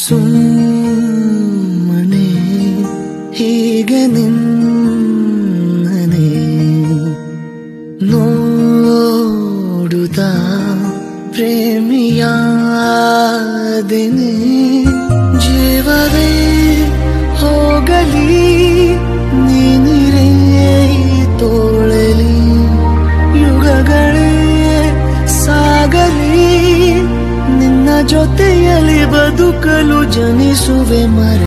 ಸುಮ್ಮನೆ ಹೀಗೆ ನಿನ್ನನೆ ನೋಡುತ್ತಾ ಪ್ರೇಮಿಯಾದೆನೆ ಜೀವವೇ ಹೋಗಲಿ ನೀನಿರೇ ತೋಳಲಿ ಯುಗಗಳೇ ಸಾಗಲಿ ನಿನ್ನ ಜೊತೆಯಲ್ಲಿ ಬದುಕಲು ಜನಿಸುವೆ ಮರ